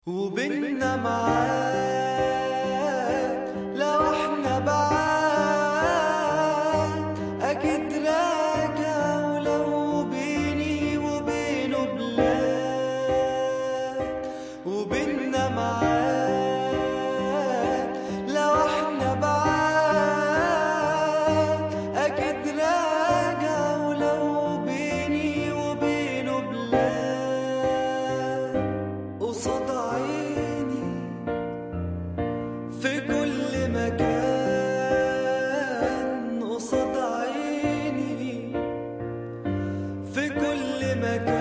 وبيننا معاد لو احنا بعاد اكيد راجع ولو بيني وبينه بلاد وبيننا معاد لو احنا بعاد اكيد راجع ولو بيني وبينه بلاد قصاد عيني في كل مكان قصاد عيني في كل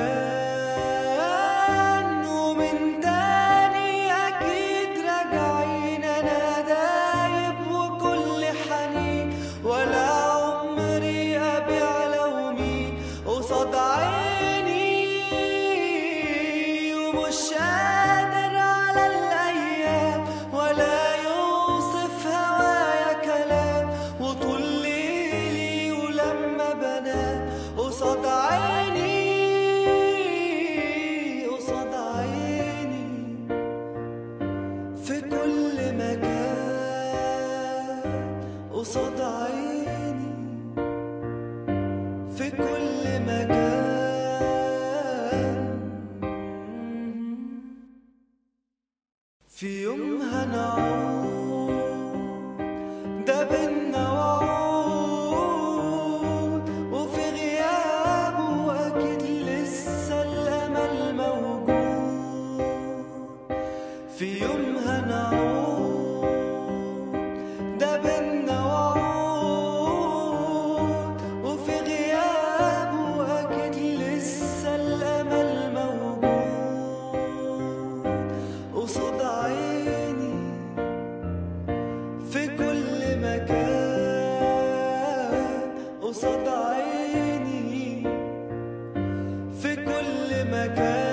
مكان ومن تاني أكيد راجعين أنا دايب وكل حنين ولا عمري أبيع لومي قصاد عيني ومش قادر على الأيام ولا يوصف هوايا كلام وطول ليلي ولما بنام قصاد عيني قصاد عيني في كل مكان قصاد عيني في كل مكان في يوم هنعود ده بينا وعود وفي غيابه أكيد لسه الأمل موجود في يوم هنعود ده بينا وعود وفي غيابه أكيد لسه الأمل موجود قصاد عيني في كل مكان قصاد عيني في كل مكان